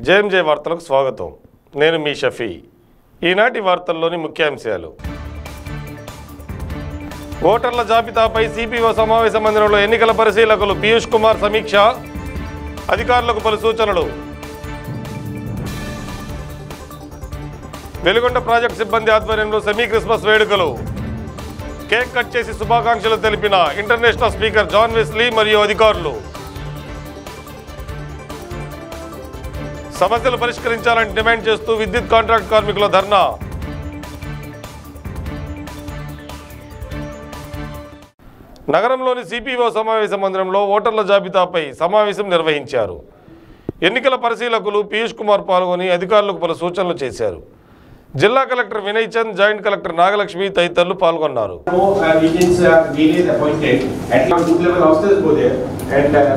JMJ వార్తలకు స్వాగతం నేను మీ షఫీ ఈనాటి వార్తల్లోని ముఖ్యాంశాలు ఓటర్ల జాబితాపై సిపిఓ సమావేశ మందిరంలో ఎన్నికల పరిశీలకులు పీయూష్ కుమార్ సమీక్ష అధికారులకు పలు సూచనలు వెలుగొండ ప్రాజెక్టు సిబ్బంది ఆధ్వర్యంలో సెమీ క్రిస్మస్ వేడుకలు కేక్ కట్ చేసి శుభాకాంక్షలు తెలిపిన ఇంటర్నేషనల్ స్పీకర్ జాన్ వెస్లీ మరియు అధికారులు సమస్యలు పరిష్కరించాలని డిమాండ్ చేస్తూ విద్యుత్ కాంట్రాక్ట్ కార్మికుల ధర్నా నగరంలోని సిపిఓ సమావేశ మందిరంలో ఓటర్ల జాబితాపై సమావేశం నిర్వహించారు ఎన్నికల పరిశీలకులు పీయూష్ కుమార్ పాల్గొని అధికారులకు పలు సూచనలు చేశారు జిల్లా collector Vinay Chand joint collector Nagalakshmi తదితరులు పాల్గొన్నారు No uh, agents are really appointed, at least good level officers go there and uh,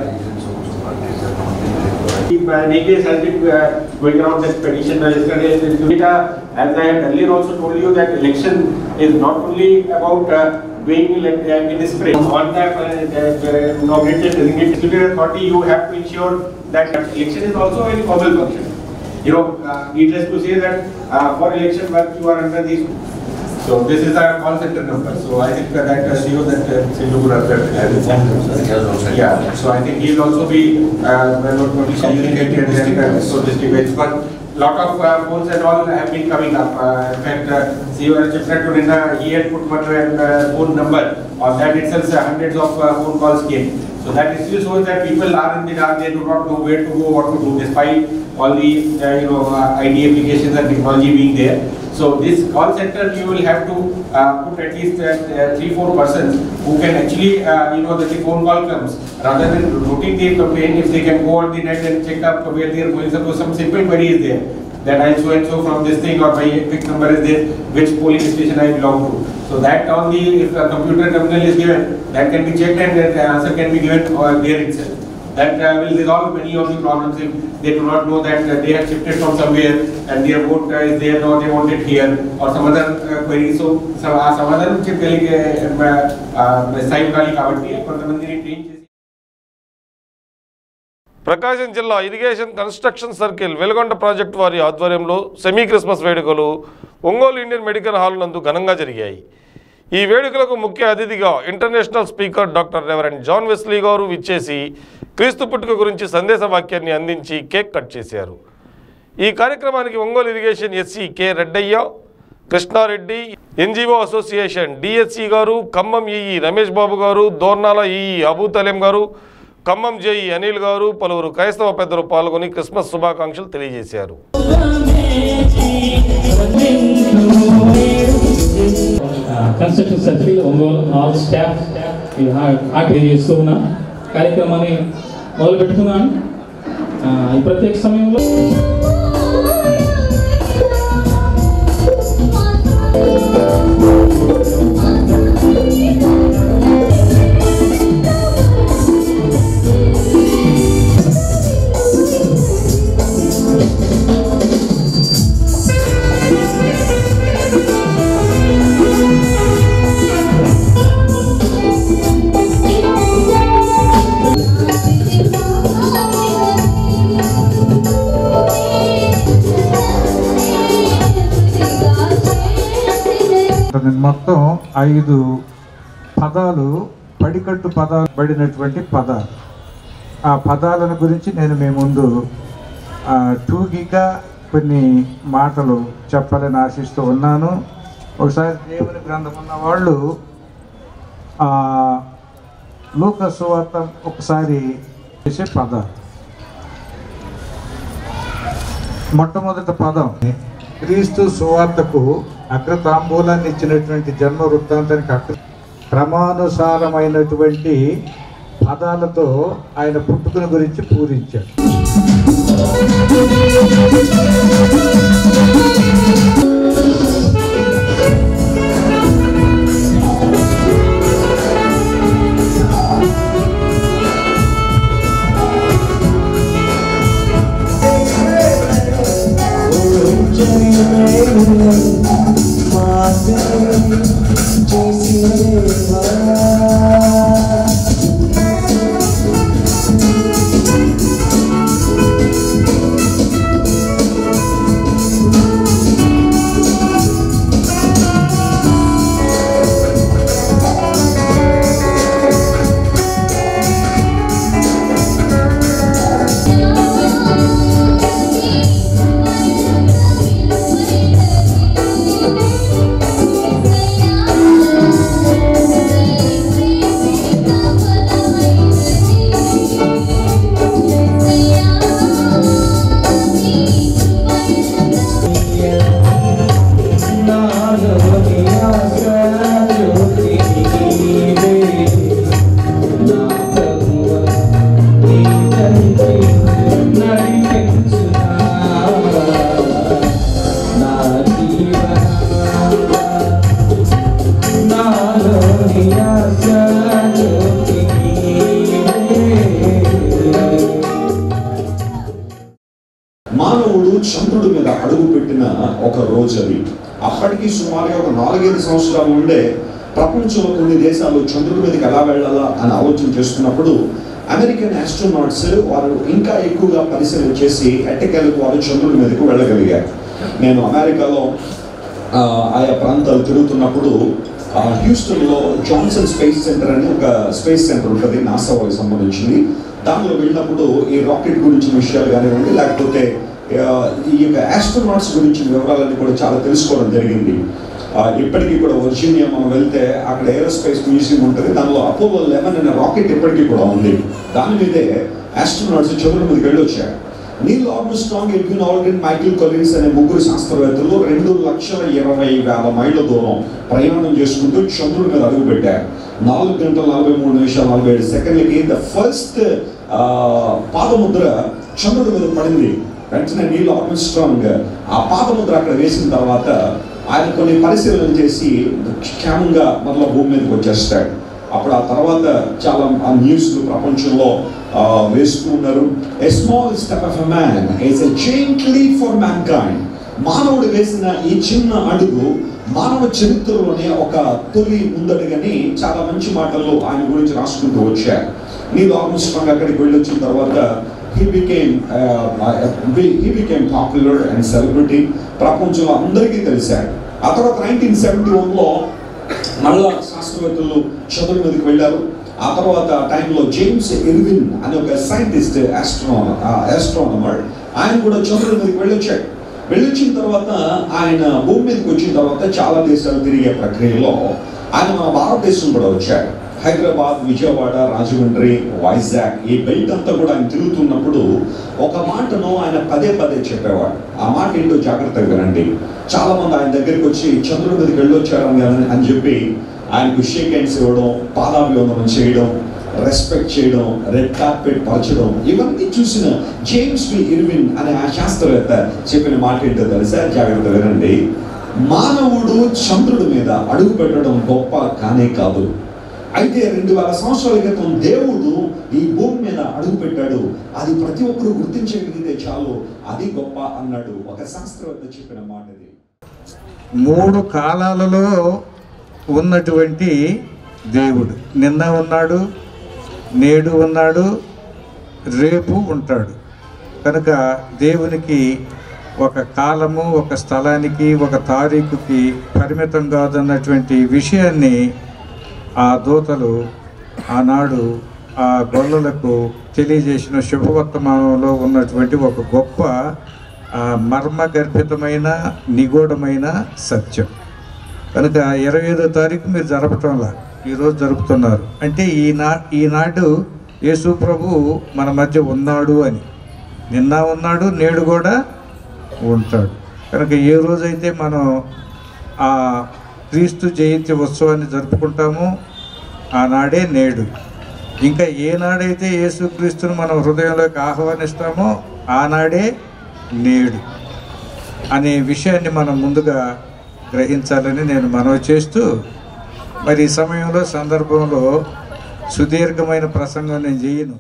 Chief uh, Negus has been uh, going around this petition uh, yesterday. Data, as I had earlier also told you that election is not only about uh, doing elect- uh, in the spring. On that, uh, uh, inaugurated designated executive authority, you have to ensure that election is also a very formal function. You know, uh, needless to say that uh, for election work you are under these so this is our call center number, so I think that uh, CEO that uh, Sindoor has that. Yeah, so I think he'll also be, uh, well, not only communicated and uh, so distributed, but lot of uh, phones and all have been coming up. Uh, in fact, uh, CEO Chipra Turinda, he had put one uh, phone number, on that itself uh, hundreds of uh, phone calls came. So that still shows that people are in the dark, they do not know where to go, what to do, despite all the, uh, you know, uh, ID applications and technology being there. So this call center, you will have to uh, put at least uh, uh, three, four persons who can actually, uh, you know, that the phone call comes, rather than routing the complaint, if they can go on the net and check up where they are going, suppose some simple query is there, that I so and so from this thing or my quick number is there, which polling station I belong to. So that on the, if a computer terminal is given, that can be checked and that answer can be given uh, there itself. That uh, will resolve many of the problems if they do not know that uh, they have shifted from somewhere and their vote uh, is there now they want it here or some other uh, query. So some ఆ సమాధానం చెప్పగలిగే sign ఉండాలి కాబట్టి కొంతమందిని train చేసి ప్రకాశం జిల్లా irrigation construction circle Veligonda project వారి ఆధ్వర్యంలో సెమీ క్రిస్మస్ వేడుకలు ఒంగోలు ఇండియన్ మెడికల్ హాల్ నందు ఘనంగా జరిగాయి ఈ వేడుకలకు ముఖ్య అతిథిగా international speaker doctor reverend John Wesley గారు విచ్చేసి క్రీస్తు పుట్టుక గురించి సందేశ వాక్యాన్ని అందించి కేక్ కట్ చేశారు ఈ కార్యక్రమానికి Ongole irrigation SC K Reddaiah Krishnareddy NGO association DSC గారు ఖమ్మం ఈఈ రమేష్ బాబు గారు దోర్నాల ఈఈ అబూ తలేం గారు ఖమ్మం జేఈ అనిల్ గారు పలువురు క్రైస్తవ పెద్దలు పాల్గొని క్రిస్మస్ శుభాకాంక్షలు తెలియజేశారు construction circle Ongole all staff ఆర్టీ చేస్తూ ఉన్నా కార్యక్రమాన్ని మొదలు పెట్టుకున్నాను ఆ, ఈ ప్రత్యేక సమయంలో నేను మొత్తం ఐదు పదాలు పడికట్టు పదాలు పడినటువంటి పదాలు ఆ పదాలను గురించి నేను మీ ముందు ఆ, టూకీగా కొన్ని మాటలు చెప్పాలని ఆశిస్తూ ఉన్నాను ఒకసారి దేవుని గ్రంథం ఉన్న వాళ్ళు ఆ, లూకా సువార్త ఒకసారి చేసే పదాలు మొట్టమొదటి పదం క్రీస్తు సువార్తకు అగ్రతాంబూలాన్ని ఇచ్చినటువంటి జన్మ వృత్తాంతానికి అగ్ర క్రమానుసారమైనటువంటి పదాలతో ఆయన పుట్టుకను గురించి పూరించాడు Thank చంద్రుడి మీద అడుగు పెట్టిన ఒక రోజు అది అప్పటికి సుమారుగా ఒక నాలుగైదు సంవత్సరాలు ఉండే ప్రపంచంలో కొన్ని దేశాలు చంద్రుడి మీదకి ఎలా వెళ్ళాలా అని ఆలోచన చేస్తున్నప్పుడు అమెరికన్ ఆస్ట్రోనాట్స్ వారు ఇంకా ఎక్కువగా పరిశీలన చేసి ఎట్టకేలకు వారు చంద్రుడి మీదకు వెళ్ళగలిగారు నేను అమెరికాలో ఆ, ఆయా ప్రాంతాలు తిరుగుతున్నప్పుడు ఆ, హ్యూస్టన్లో జాన్సన్ స్పేస్ సెంటర్ అని ఒక స్పేస్ సెంటర్ ఉంటుంది నాసా వాళ్ళకి సంబంధించింది దానిలో వెళ్ళినప్పుడు ఈ రాకెట్ గురించిన విషయాలు కానివ్వండి లేకపోతే ఆ, ఈ యొక్క ఆస్ట్రోనాట్స్ గురించిన వివరాలన్నీ కూడా చాలా తెలుసుకోవడం జరిగింది ఆ, ఇప్పటికీ కూడా వర్జీనియా మనం వెళ్తే అక్కడ ఏరోస్పేస్ మ్యూజియం ఉంటుంది దానిలో అపోలో లెవెన్ అనే రాకెట్ ఇప్పటికీ కూడా ఉంది దాని మీదే ఆస్ట్రోనాట్స్ చంద్రుడి మీదకి వెళ్ళొచ్చారు Neil Armstrong Edwin Aldrin Michael Collins అనే ముగ్గురు శాస్త్రవేత్తలు రెండు లక్షల ఇరవై వేల మైళ్ళ దూరం ప్రయాణం చేసుకుంటూ చంద్రుడి మీద అడుగు పెట్టారు నాలుగు గంటల నలభై మూడు నిమిషాలు నలభై ఏడు సెకండ్లకి ద ఫస్ట్ పాదముద్ర చంద్రుడి మీద పడింది వెంటనే నీల్ ఆర్మ్స్ట్రాంగ్ ఆ పాదముద్ర అక్కడ వేసిన తర్వాత ఆయన కొన్ని పరిశీలన చేసి క్షేమంగా మరలా భూమి మీదకి వచ్చేస్తాడు అప్పుడు ఆ తర్వాత చాలా ఆ న్యూస్లు ప్రపంచంలో ఆ, వేస్తూ ఉన్నారు a small step of a man is a giant leap for mankind మానవుడు వేసిన ఈ చిన్న అడుగు మానవ చరిత్రలోనే ఒక తొలి ముందడుగని చాలా మంచి మాటలు ఆయన గురించి రాసుకుంటూ వచ్చారు నీళ్ళు ఆల్మోస్ట్ అక్కడికి వెళ్ళొచ్చిన తర్వాత he became he became popular and celebrity ప్రపంచంలో అందరికీ తెలిసాడు ఆ తర్వాత నైన్టీన్ సెవెంటీ వన్లో మళ్ళా శాస్త్రవేత్తలు చదువు మీదకి వెళ్ళారు ఆ తర్వాత ఆ టైంలో జేమ్స్ ఎర్విన్ అనే ఒక సైంటిస్ట్ ఆస్ట్రో ఆస్ట్రానమర్ ఆయన కూడా చంద్రుడి మీదకి వెళ్ళొచ్చాడు వెళ్ళొచ్చిన తర్వాత ఆయన భూమి మీదకి వచ్చిన తర్వాత చాలా దేశాలు తిరిగే ప్రక్రియలో ఆయన మన భారతదేశం కూడా వచ్చాడు హైదరాబాద్ విజయవాడ రాజమండ్రి వైజాగ్ ఈ బెల్ట్ అంతా కూడా ఆయన తిరుగుతున్నప్పుడు ఒక మాటను ఆయన పదే పదే చెప్పేవాడు ఆ మాట ఏంటో జాగ్రత్తగా వినండి చాలా మంది ఆయన దగ్గరికి వచ్చి చంద్రుడి మీదకి వెళ్ళొచ్చారని అని- అని చెప్పి ఆయనకు షేక్ హ్యాండ్స్ ఇవ్వడం పాదాభివందనం చేయడం రెస్పెక్ట్ చేయడం రెడ్ కార్పెట్ పరచడం ఇవన్నీ చూసిన జేమ్స్ బి ఇర్విన్ అనే ఆ శాస్త్రవేత్త చెప్పిన మాట ఏంటో తెలుసా జాగ్రత్త వినండి మానవుడు చంద్రుడి మీద అడుగు పెట్టడం గొప్ప కానే కాదు అయితే రెండు వేల సంవత్సరాల క్రితం దేవుడు ఈ భూమి మీద అడుగు పెట్టాడు అది ప్రతి ఒక్కరు గుర్తించగలిగితే చాలు అది గొప్ప అన్నాడు ఒక శాస్త్రవేత్త చెప్పిన మాట ఇది మూడు కాలాలలో ఉన్నటువంటి దేవుడు నిన్న ఉన్నాడు నేడు ఉన్నాడు రేపు ఉంటాడు కనుక దేవునికి ఒక కాలము ఒక స్థలానికి ఒక తారీఖుకి పరిమితం కాదన్నటువంటి విషయాన్ని ఆ దూతలు ఆనాడు ఆ గొల్లలకు తెలియజేసిన శుభవర్తమానంలో ఉన్నటువంటి ఒక గొప్ప ఆ, మర్మగర్భితమైన నిగూఢమైన సత్యం కనుక ఇరవై ఐదో తారీఖు మీరు జరపటంలా ఈరోజు జరుపుతున్నారు అంటే ఈనా ఈనాడు యేసు ప్రభు మన మధ్య ఉన్నాడు అని నిన్న ఉన్నాడు నేడు కూడా ఉంటాడు కనుక ఏ రోజైతే మనం ఆ క్రీస్తు జయంతి ఉత్సవాన్ని జరుపుకుంటామో ఆనాడే నేడు ఇంకా ఏనాడైతే యేసుక్రీస్తును మనం హృదయంలోకి ఆహ్వానిస్తామో ఆనాడే నేడు అనే విషయాన్ని మనం ముందుగా గ్రహించాలని నేను మనవి చేస్తూ మరి ఈ సమయంలో సందర్భంలో సుదీర్ఘమైన ప్రసంగం నేను చేయను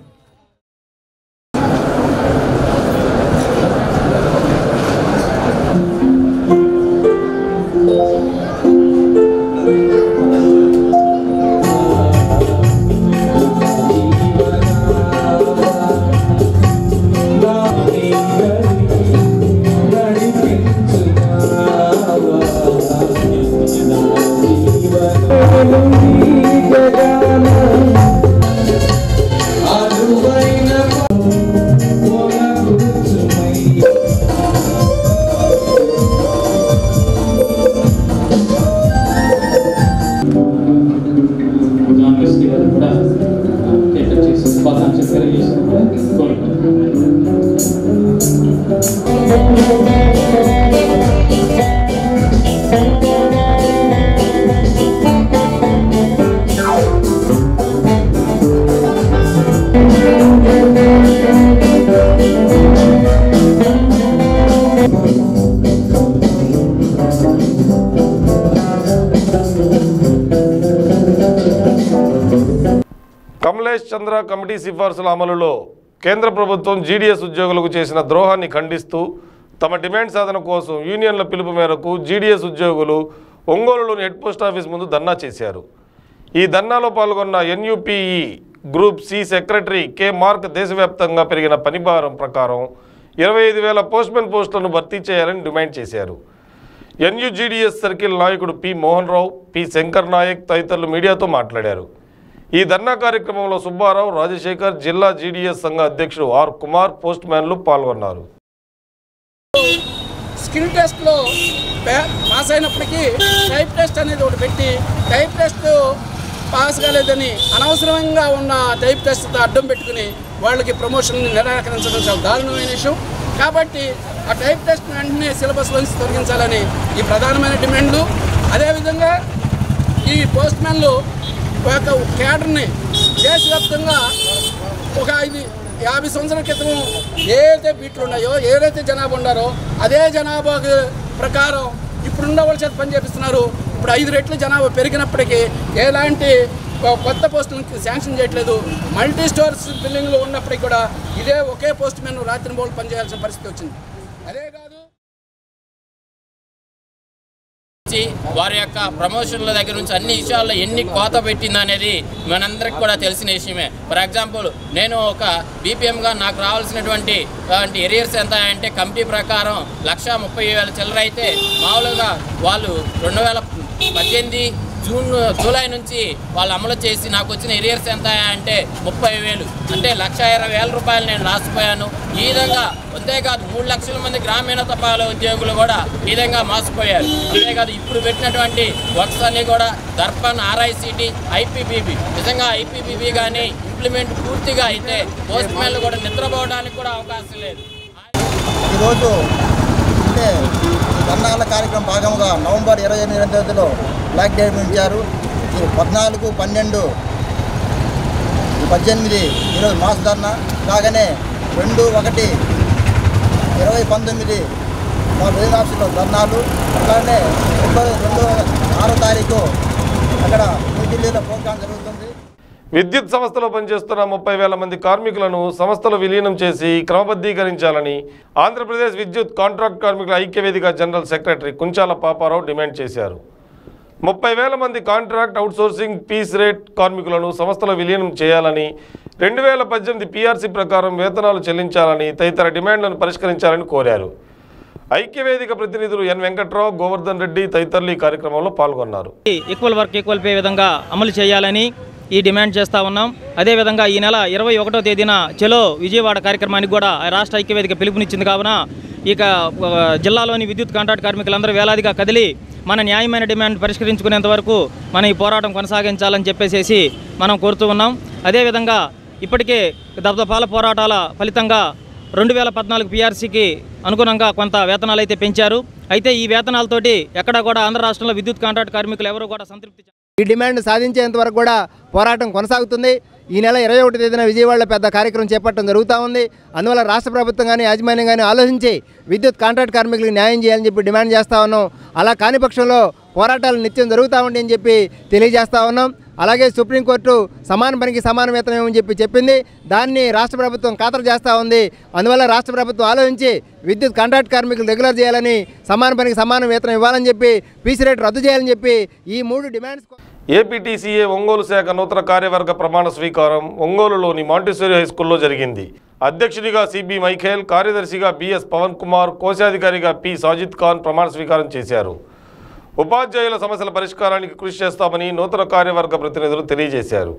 జాన్ వెస్లీ గారు కూడా కేటర్ చేసి శుభాకాంక్షలు తెలియజేసినట్టు కోరుకుంటున్నాను కమలేష్ చంద్ర కమిటీ సిఫార్సుల అమలులో కేంద్ర ప్రభుత్వం జీడీఎస్ ఉద్యోగులకు చేసిన ద్రోహాన్ని ఖండిస్తూ తమ డిమాండ్ సాధన కోసం యూనియన్ల పిలుపు మేరకు జీడీఎస్ ఉద్యోగులు ఒంగోలులోని హెడ్ పోస్ట్ ఆఫీస్ ముందు ధర్నా చేశారు ఈ ధర్నాలో పాల్గొన్న NUPE group C secretary K Mark దేశవ్యాప్తంగా పెరిగిన పనిభారం ప్రకారం ఇరవై ఐదు వేల పోస్ట్మెన్ పోస్టులను భర్తీ చేయాలని డిమాండ్ చేశారు ఎన్యుజీడీఎస్ సర్కిల్ నాయకుడు పి మోహన్ రావు పి శంకర్ నాయక్ తదితరులు మీడియాతో మాట్లాడారు ఈ ధర్నా కార్యక్రమంలో సుబ్బారావు రాజశేఖర్ జిల్లా జీడీఎస్ సంఘ అధ్యక్షుడు ఆర్ కుమార్ పోస్ట్ మ్యాన్లు పాల్గొన్నారు స్కిల్ టెస్ట్లో పే- పాస్ అయినప్పటికీ టైప్ టెస్ట్ అనేది ఒకటి పెట్టి టైప్ టెస్ట్ పాస్ కాలేదని అనవసరంగా ఉన్న టైప్ టెస్ట్తో అడ్డం పెట్టుకుని వాళ్ళకి ప్రమోషన్ నిరాకరించడం చాలా దారుణమైన విషయం కాబట్టి ఆ టైప్ టెస్ట్ వెంటనే సిలబస్లోంచి తొలగించాలని ఈ ప్రధానమైన డిమాండ్లు అదేవిధంగా ఈ పోస్ట్ మ్యాన్లు ఒక కేడర్ని దేశవ్యాప్తంగా ఒక ఐదు యాభై సంవత్సరాల క్రితం ఏదైతే బీట్లు ఉన్నాయో ఏదైతే జనాభా ఉన్నారో అదే జనాభా ప్రకారం ఇప్పుడున్న వాళ్ళ చేత పని చేపిస్తున్నారు ఇప్పుడు ఐదు రెట్లు జనాభా పెరిగినప్పటికీ ఎలాంటి కొ- కొత్త పోస్టులను శాంక్షన్ చేయట్లేదు మల్టీ స్టోర్స్ బిల్డింగ్లు ఉన్నప్పటికీ కూడా ఇదే ఒకే పోస్ట్ మ్యాన్ రాత్రి మూడు పనిచేయాల్సిన పరిస్థితి వచ్చింది అదే కాదు ఇచ్చి వారి యొక్క ప్రమోషన్ల దగ్గర నుంచి అన్ని విషయాల్లో ఎన్ని కోత పెట్టింది అనేది మనందరికి కూడా తెలిసిన విషయమే ఫర్ ఎగ్జాంపుల్ నేను ఒక బీపీఎంగా నాకు రావాల్సినటువంటి ఎరియర్స్ ఎంత అంటే కమిటీ ప్రకారం లక్ష ముప్పై వేల చిల్లర అయితే మామూలుగా వాళ్ళు రెండు వేల పద్దెనిమిది జూన్ జూలై నుంచి వాళ్ళు అమలు చేసి నాకు వచ్చిన ఎరియర్స్ ఎంత అంటే ముప్పై వేలు అంటే లక్ష ఇరవై వేల రూపాయలు నేను రాసిపోయాను ఈ విధంగా అంతేకాదు మూడు లక్షల మంది గ్రామీణ తపాలా ఉద్యోగులు కూడా ఈ విధంగా మోసపోయారు అంతేకాదు ఇప్పుడు పెట్టినటువంటి వర్క్స్ అన్ని కూడా దర్పన్ ఆర్ఐసిటి ఐపీబీబీ నిజంగా ఐపీబీబీ కానీ ఇంప్లిమెంట్ పూర్తిగా అయితే పోస్ట్ మ్యాన్లు కూడా నిద్రపోవడానికి కూడా అవకాశం లేదు ఈరోజు అంటే ఈ ధర్నాల కార్యక్రమం భాగంగా నవంబర్ ఇరవై ఎనిమిది తేదీలో బ్లాక్ డే ఉంచారు ఈ పద్నాలుగు పన్నెండు ఈ పద్దెనిమిది ఈరోజు మాస్ ధర్నా కాగానే రెండు ఒకటి ఇరవై పంతొమ్మిది మా మెయిన్ ఆఫీసులో ధర్నాలు అలానే ముప్పై రెండు ఆరో తారీఖు అక్కడ న్యూఢిల్లీలో ప్రోగ్రాం జరుగుతుంది విద్యుత్ సంస్థలో పనిచేస్తున్న ముప్పై వేల మంది కార్మికులను సంస్థలో విలీనం చేసి క్రమబద్ధీకరించాలని ఆంధ్రప్రదేశ్ విద్యుత్ కాంట్రాక్ట్ కార్మికుల ఐక్యవేదిక general secretary Kunchala Paparao demand చేశారు ముప్పై వేల మంది కాంట్రాక్ట్ అవుట్సోర్సింగ్ పీస్ రేట్ కార్మికులను సంస్థలో విలీనం చేయాలని రెండు వేల పద్దెనిమిది పీఆర్సీ ప్రకారం వేతనాలు చెల్లించాలని తదితర డిమాండ్లను పరిష్కరించాలని కోరారు ఐక్యవేదిక ప్రతినిధులు ఎన్ వెంకట్రావు గోవర్ధన్ రెడ్డి తదితరులు ఈ కార్యక్రమంలో పాల్గొన్నారు ఈక్వల్ వర్క్ ఈక్వల్ పే విధంగా అమలు చేయాలని ఈ డిమాండ్ చేస్తూ ఉన్నాం అదేవిధంగా ఈ నెల ఇరవై ఒకటో తేదీన చెలో విజయవాడ కార్యక్రమానికి కూడా రాష్ట్ర ఐక్యవేదిక పిలుపునిచ్చింది కావున ఇక ఆ, జిల్లాలోని విద్యుత్ కాంట్రాక్ట్ కార్మికులందరూ వేలాదిగా కదిలి మన న్యాయమైన డిమాండ్ పరిష్కరించుకునేంత వరకు మన ఈ పోరాటం కొనసాగించాలని చెప్పేసేసి మనం కోరుతూ ఉన్నాం అదేవిధంగా ఇప్పటికే దఫదఫాల పోరాటాల ఫలితంగా రెండు వేల పద్నాలుగు పీఆర్సీకి అనుగుణంగా కొంత వేతనాలు అయితే పెంచారు అయితే ఈ వేతనాలతోటి ఎక్కడా కూడా ఆంధ్ర రాష్ట్రంలో విద్యుత్ కాంట్రాక్ట్ కార్మికులు ఎవరు కూడా సంతృప్తి చెందలేదు. ఈ డిమాండ్ సాధించేంత వరకు కూడా పోరాటం కొనసాగుతుంది ఈ నెల ఇరవై ఒకటి తేదీన విజయవాడలో పెద్ద కార్యక్రమం చేపట్టడం జరుగుతూ ఉంది అందువల్ల రాష్ట్ర ప్రభుత్వం కానీ యాజమాన్యం కానీ ఆలోచించి విద్యుత్ కాంట్రాక్ట్ కార్మికులకు న్యాయం చేయాలని చెప్పి డిమాండ్ చేస్తూ ఉన్నాం అలా కాని పక్షంలో పోరాటాలు నిత్యం జరుగుతూ ఉంటాయి అని చెప్పి తెలియజేస్తూ ఉన్నాం అలాగే సుప్రీంకోర్టు సమాన పనికి సమాన వేతనం ఇవ్వమని చెప్పి చెప్పింది దాన్ని రాష్ట్ర ప్రభుత్వం ఖాతరు చేస్తూ ఉంది అందువల్ల రాష్ట్ర ప్రభుత్వం ఆలోచించి విద్యుత్ కాంట్రాక్ట్ కార్మికులు రెగ్యులర్ చేయాలని సమాన పనికి సమాన వేతనం ఇవ్వాలని చెప్పి పీసీ రేట్ రద్దు చేయాలని చెప్పి ఈ మూడు డిమాండ్స్ ఏపీటీసీఏ ఒంగోలు శాఖ నూతన కార్యవర్గ ప్రమాణ స్వీకారం ఒంగోలులోని మాంటిసోరి హై స్కూల్లో జరిగింది అధ్యక్షుడిగా సిబి మైఖేల్ కార్యదర్శిగా బిఎస్ పవన్ కుమార్ కోశాధికారిగా పి సాజిద్ ఖాన్ ప్రమాణ స్వీకారం చేశారు ఉపాధ్యాయుల సమస్యల పరిష్కారానికి కృషి చేస్తామని నూతన కార్యవర్గ ప్రతినిధులు తెలియజేశారు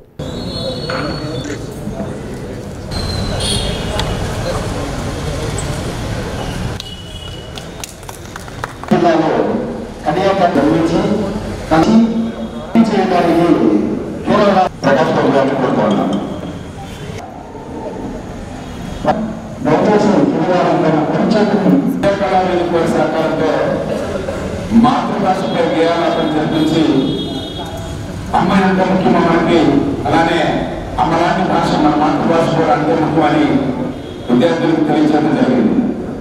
జిల్లాలో కన్యాకుమారి నిర్మించి కలిసి చేయడానికి కేవలం ప్రకాశ్ బాబు గారిని కోరుతున్నాను దయచేసి శనివారం కొంచెం కళావేది కోరి సహకారంతో మాతృభాషపై గేయాలాపన జరిపించి అమ్మాయి అంత ముఖ్యం మనకి అలానే అమ్మలాంటి భాష మన మాతృభాష కూడా అంతే ముఖ్యమని విద్యార్థులకు తెలియజేయడం జరిగింది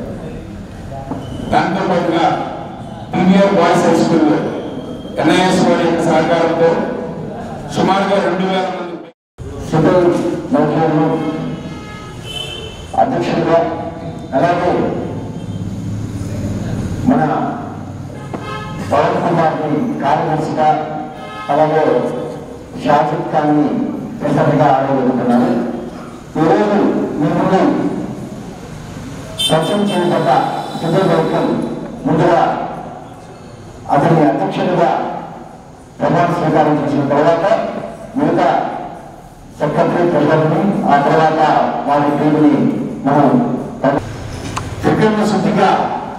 దాంతో పాటుగా premier boys high school NIS వారి యొక్క సహకారంతో సుమారుగా రెండు వేల మంది సివిల్ నౌకర్లు అధ్యక్షులుగా అలాగే పవన్ కుమార్ని కార్యదర్శిగా అలాగే షాజిద్ ఖాన్ని సెక్రటరీగా ఆడగలుగుతున్నారు ఈరోజు మిమ్మల్ని సత్యం చేయబడ్డ సుధీర్ వైద్యం ముందుగా అతని అధ్యక్షుడిగా ప్రమాణ స్వీకారం చేసిన తర్వాత మిగతా సెక్రటరీ ట్రెజర్ని ఆ తర్వాత వారి టీంని మనం త్రికరణ శుద్ధిగా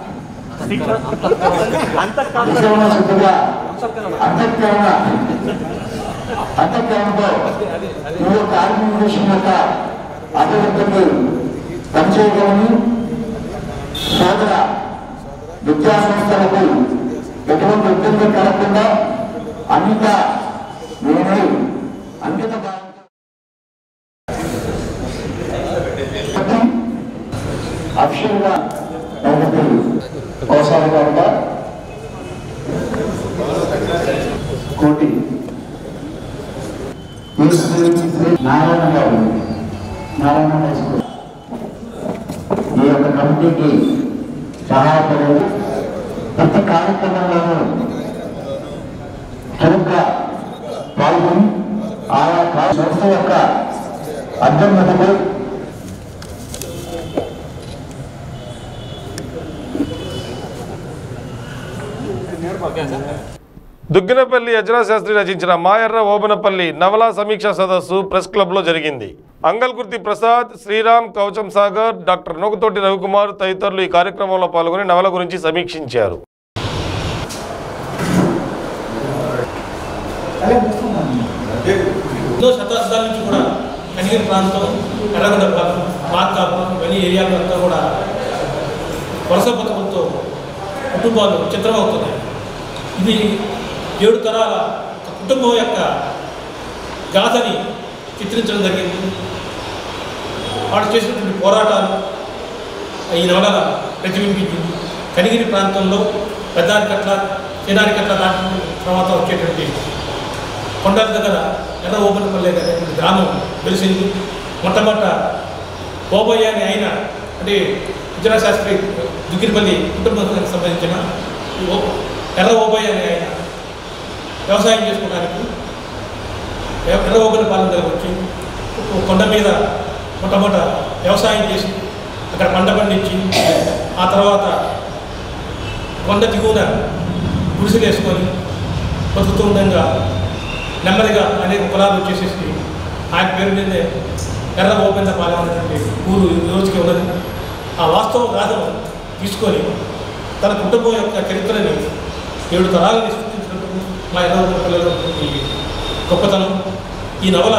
త్రికరణ శుద్ధిగా అంతఃకరణ అంతఃకరణతో ఈ యొక్క ఆర్గనైజేషన్ యొక్క అభివృద్ధికి పనిచేయగలని సోదర విద్యా సంస్థలకు ఎటువంటి ఇబ్బంది కలగకుండా అంకిత నేనై అంకిత భావంతో అక్షరంగా నలుగురు కొనసాగుతారుగా కోటి నారాయణ గారు నారాయణ హై స్కూల్ ఈ యొక్క కమిటీకి సహాయపడేది ప్రతి కార్యక్రమంలోనూ చురుగ్గా పాల్గొని ఆయా కా- సంస్థ యొక్క అభ్యున్నతికి దుగ్గినపల్లి అజరా శాస్త్రి రచించిన మాయర్ర ఓబనపల్లి నవలా సమీక్షా సదస్సు ప్రెస్ క్లబ్లో జరిగింది అంగల్కుర్తి ప్రసాద్ శ్రీరామ్ కవచం సాగర్ డాక్టర్ నోకుతోటి రవికుమార్ తదితరులు ఈ కార్యక్రమంలో పాల్గొని నవల గురించి సమీక్షించారు ఎన్నో శతాబ్దాల నుంచి కూడా కనిగిరి ప్రాంతం ఎర్రగొండ ప్రాంతం మార్కాపు ఇవన్నీ ఏరియాలు అంతా కూడా వలస బతుకులతో కుటుంబాలు చిత్రమవుతున్నాయి ఇది ఏడు తరాల ఒక కుటుంబం యొక్క గాథని చిత్రించడం జరిగింది వాడు చేసినటువంటి పోరాటాలు ఈ నవల ప్రతిబింబించింది కనిగిరి ప్రాంతంలో పెద్దానికట్ల చిన్నానికట్ల దాటి తర్వాత వచ్చేటువంటి కొండల దగ్గర ఎర్ర ఓపెనపల్లి అనేటువంటి గ్రామం వెలిసింది మొట్టమొదట ఓబయ్య అని ఆయన అంటే విజయశాస్త్రి దుగ్గిరిపల్లి కుటుంబానికి సంబంధించిన ఓ- ఎర్ర ఓబయ్య అని ఆయన వ్యవసాయం చేసుకోవడానికి ఎ- ఎర్ర ఓబెల పాలన దగ్గర వచ్చి ఒక కొండ మీద మొట్టమొదట వ్యవసాయం చేసి అక్కడ పంట పండించి ఆ తర్వాత కొండ దిగువన గుడిసెలు వేసుకొని బతుకుతూ ఉండగా నెమ్మదిగా అనేక కులాలు వచ్చేసేసి ఆయన పేరు మీదే ఎర్ర గోపేంద్ర పాలెం అనేటువంటి ఊరు ఈ రోజుకి ఉన్నది ఆ వాస్తవ గాథను తీసుకొని తన కుటుంబం యొక్క చరిత్రని ఏడు తరాలని సృష్టించినట్టు మా ఎర్ర పిల్లలు ఉన్నటువంటి గొప్పతనం ఈ నవల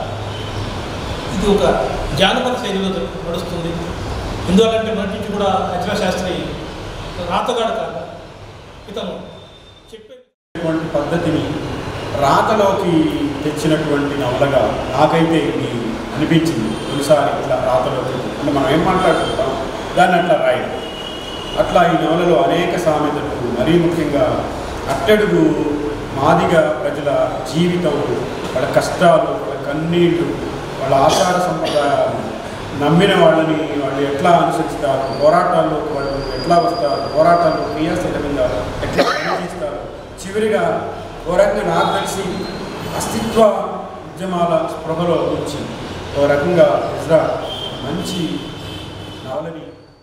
ఇది ఒక జానపద శైలిలో నడుస్తుంది ఎందువల్లంటే మొదటి నుంచి కూడా అచల శాస్త్రి రాతగాడు కాదు ఇతను చెప్పే ఇటువంటి పద్ధతిని రాతలోకి తెచ్చినటువంటి నవలగా నాకైతే ఇది అనిపించింది తొలిసారి ఇట్లా రాతలోకి అంటే మనం ఏం మాట్లాడుకుంటాం దాన్ని అట్లా రాయడం అట్లా ఈ నవలలో అనేక సామెతలు మరీ ముఖ్యంగా అట్టడుగు మాదిగ ప్రజల జీవితం వాళ్ళ కష్టాలు వాళ్ళ కన్నీళ్లు వాళ్ళ ఆచార సంప్రదాయాలు నమ్మిన వాళ్ళని వాళ్ళు ఎట్లా అనుసరిస్తారు పోరాటాల్లోకి వాళ్ళు ఎట్లా వస్తారు పోరాటాల్లో క్రియాశీలకంగా ఎట్లా పనిచేస్తారు చివరిగా ఓ రకంగా నాకు తెలిసి అస్తిత్వ ఉద్యమాల స్పృహలో నుంచి ఓ రకంగా ఇజ్రా మంచి నవలని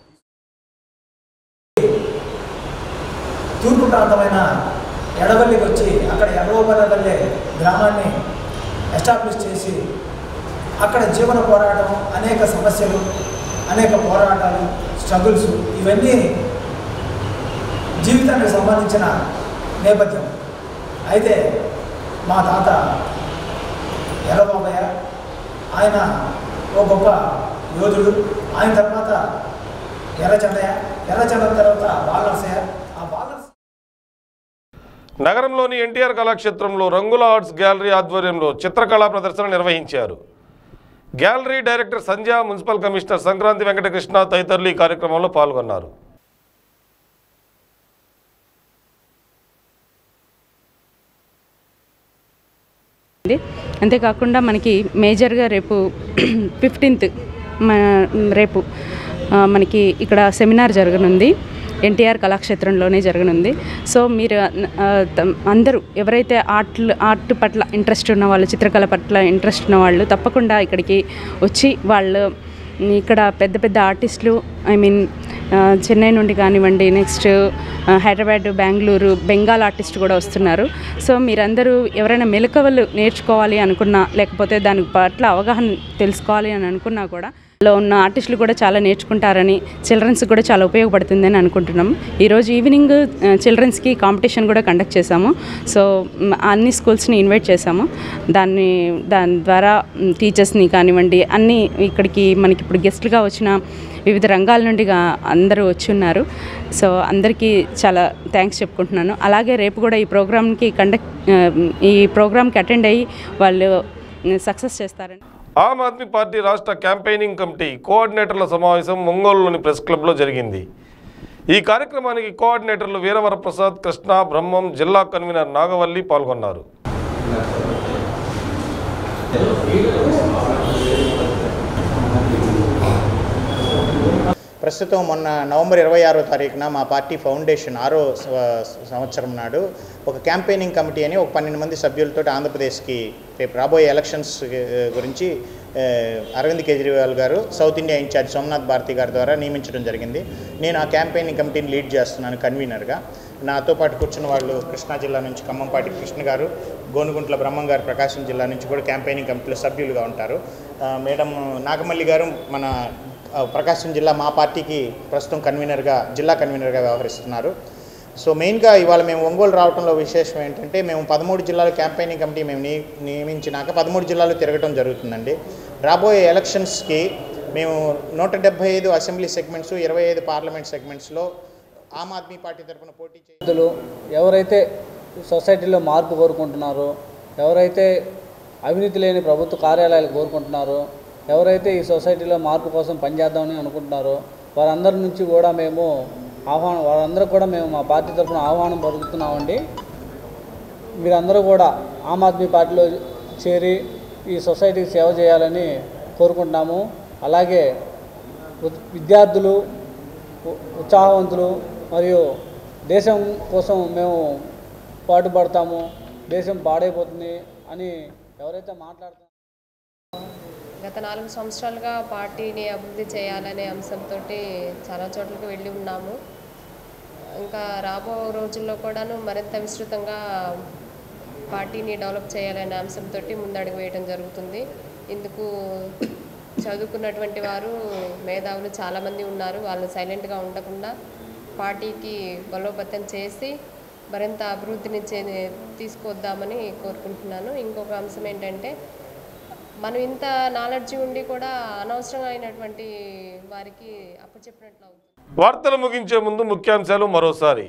తూర్పు ప్రాంతమైన ఎడవల్లికి వచ్చి అక్కడ ఎర్రవల్లే గ్రామాన్ని ఎస్టాబ్లిష్ చేసి అక్కడ జీవన పోరాటం అనేక సమస్యలు అనేక పోరాటాలు స్ట్రగుల్స్ ఇవన్నీ జీవితానికి సంబంధించిన నేపథ్యం అయితే మా తాత ఎర్రబాబయ్య ఆయన ఓ గొప్ప యోధుడు ఆయన తర్వాత ఎర్రచండయ్య ఎర్రచండ తర్వాత బాలనర్సయ్య ఆ బాలనర్స నగరంలోని ఎన్టీఆర్ కళాక్షేత్రంలో రంగుల ఆర్ట్స్ గ్యాలరీ ఆధ్వర్యంలో చిత్రకళా ప్రదర్శన నిర్వహించారు gallery director Sandhya municipal commissioner Sankranti Venkatakrishna తదితరులు ఈ కార్యక్రమంలో పాల్గొన్నారు ఉంది. అంతేకాకుండా మనకి మేజర్గా రేపు ఫిఫ్టీన్త్ రేపు ఆ, మనకి ఇక్కడ సెమినార్ జరగనుంది ఎన్టీఆర్ కళాక్షేత్రంలోనే జరగనుంది సో మీరు ఆ, తమ్- అందరూ ఎవరైతే ఆర్ట్ ఆర్ట్ పట్ల ఇంట్రెస్ట్ ఉన్న వాళ్ళు చిత్రకళ పట్ల ఇంట్రెస్ట్ ఉన్న వాళ్ళు తప్పకుండా ఇక్కడికి వచ్చి వాళ్ళు ఇక్కడ పెద్ద పెద్ద ఆర్టిస్టులు ఐ మీన్ చెన్నై నుండి కానివ్వండి నెక్స్ట్ హైదరాబాద్ బెంగళూరు బెంగాల్ ఆర్టిస్ట్ కూడా వస్తున్నారు సో మీరందరూ ఎవరైనా మెలకువలు నేర్చుకోవాలి అనుకున్నా లేకపోతే దాని పట్ల అవగాహన తెలుసుకోవాలి అని అనుకున్నా కూడా లో ఉన్న ఆర్టిస్టులు కూడా చాలా నేర్చుకుంటారని చిల్డ్రన్స్ కూడా చాలా ఉపయోగపడుతుందని అనుకుంటున్నాం ఈరోజు ఈవినింగ్ చిల్డ్రన్స్కి కాంపిటీషన్ కూడా కండక్ట్ చేశాము సో మ్, అన్ని స్కూల్స్ని ఇన్వైట్ చేశాము దాన్ని దాని ద్వారా టీచర్స్ని కానివ్వండి అన్ని ఇక్కడికి మనకి ఇప్పుడు గెస్ట్లుగా వచ్చిన వివిధ రంగాల నుండి గా- అందరూ వచ్చి ఉన్నారు సో అందరికీ చాలా థ్యాంక్స్ చెప్పుకుంటున్నాను అలాగే రేపు కూడా ఈ ప్రోగ్రామ్కి కండక్ట్ ఈ ప్రోగ్రామ్కి అటెండ్ అయ్యి వాళ్ళు సక్సెస్ చేస్తారని ఆమ్ ఆద్మీ పార్టీ రాష్ట్ర క్యాంపెయినింగ్ కమిటీ కోఆర్డినేటర్ల సమావేశం ఒంగోలులోని ప్రెస్ క్లబ్లో జరిగింది ఈ కార్యక్రమానికి కోఆర్డినేటర్లు వీరవరప్రసాద్ కృష్ణ బ్రహ్మం జిల్లా కన్వీనర్ నాగవల్లి పాల్గొన్నారు ప్రస్తుతం మొన్న నవంబర్ ఇరవై ఆరో తారీఖున మా పార్టీ ఫౌండేషన్ ఆరో స- సంవత్సరం నాడు ఒక క్యాంపెయినింగ్ కమిటీ అని ఒక పన్నెండు మంది సభ్యులతో ఆంధ్రప్రదేశ్కి రేపు రాబోయే ఎలక్షన్స్ ఆ, గురించి ఆ, అరవింద్ కేజ్రీవాల్ గారు south India incharge Somnath Bharti గారి ద్వారా నియమించడం జరిగింది నేను ఆ క్యాంపెయినింగ్ కమిటీని లీడ్ చేస్తున్నాను కన్వీనర్గా నాతో పాటు కూర్చున్న వాళ్ళు కృష్ణా జిల్లా నుంచి ఖమ్మంపాటి కృష్ణ గారు గోనుగుంట్ల బ్రహ్మం గారు ప్రకాశం జిల్లా నుంచి కూడా క్యాంపెయినింగ్ కమిటీలో సభ్యులుగా ఉంటారు ఆ, మేడం నాగమల్లి గారు మన ఆ, ప్రకాశం జిల్లా మా పార్టీకి ప్రస్తుతం కన్వీనర్గా జిల్లా కన్వీనర్గా వ్యవహరిస్తున్నారు సో మెయిన్గా ఇవాళ మేము ఒంగోలు రావడంలో విశేషం ఏంటంటే మేము పదమూడు జిల్లాల క్యాంపెయినింగ్ కమిటీ మేము ని- నియమించినాక పదమూడు జిల్లాలు తిరగడం జరుగుతుందండి రాబోయే ఎలక్షన్స్కి మేము నూట డెబ్బై ఐదు అసెంబ్లీ సెగ్మెంట్స్ ఇరవై ఐదు పార్లమెంట్ సెగ్మెంట్స్లో ఆమ్ ఆద్మీ పార్టీ తరఫున పోటీ చే వ్యక్తులు ఎవరైతే సొసైటీలో మార్పు కోరుకుంటున్నారో ఎవరైతే అవినీతి లేని ప్రభుత్వ కార్యాలయాలు కోరుకుంటున్నారో ఎవరైతే ఈ సొసైటీలో మార్పు కోసం పనిచేద్దామని అనుకుంటున్నారో వారందరి నుంచి కూడా మేము ఆహ్వానం వారందరూ కూడా మేము మా పార్టీ తరఫున ఆహ్వానం పలుకుతున్నామండి మీరందరూ కూడా ఆమ్ ఆద్మీ పార్టీలో చేరి ఈ సొసైటీకి సేవ చేయాలని కోరుకుంటున్నాము అలాగే ఉ- విద్యార్థులు ఉ- ఉత్సాహవంతులు మరియు దేశం కోసం మేము పాటుపడతాము దేశం పాడైపోతుంది అని ఎవరైతే మాట్లాడుతున్నారో గత నాలుగు సంవత్సరాలుగా పార్టీని అభివృద్ధి చేయాలనే అంశంతో చాలా చోట్లకి వెళ్ళి ఉన్నాము ఇంకా రాబో రోజుల్లో కూడాను మరింత విస్తృతంగా పార్టీని డెవలప్ చేయాలనే అంశంతో ముందడుగు వేయడం జరుగుతుంది ఇందుకు చదువుకున్నటువంటి వారు మేధావులు చాలామంది ఉన్నారు వాళ్ళు సైలెంట్గా ఉండకుండా పార్టీకి బలోపేతం చేసి మరింత అభివృద్ధిని చే తీసుకొద్దామని కోరుకుంటున్నాను ఇంకొక అంశం ఏంటంటే మనం ఇంత నాలెడ్జ్ ఉండి కూడా అనవసరంగా అయినటువంటి వారికి అప్పచెప్పినట్లు అవుతుంది వార్తలు ముగించే ముందు ముఖ్యాంశాలు మరోసారి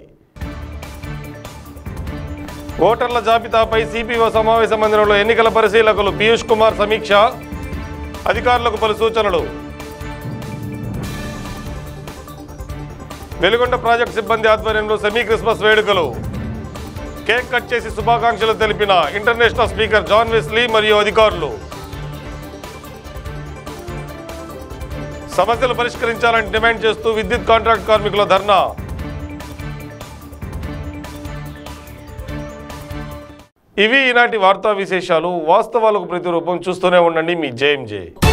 ఓటర్ల జాబితాపై సిపిఓ సమావేశ మందిరంలో ఎన్నికల పరిశీలకులు పీయూష్ కుమార్ సమీక్ష అధికారులకు పలు సూచనలు వెలుగొండ ప్రాజెక్ట్ సిబ్బంది ఆధ్వర్యంలో సెమీ క్రిస్మస్ వేడుకలు కేక్ కట్ చేసి శుభాకాంక్షలు తెలిపిన ఇంటర్నేషనల్ స్పీకర్ జాన్ వెస్లీ మరియు అధికారులు సమస్యలు పరిష్కరించాలని డిమాండ్ చేస్తూ విద్యుత్ కాంట్రాక్ట్ కార్మికుల ధర్నా ఇవి ఈనాటి వార్తా విశేషాలు వాస్తవాలకు ప్రతిరూపం చూస్తూనే ఉండండి మీ జేఎంజే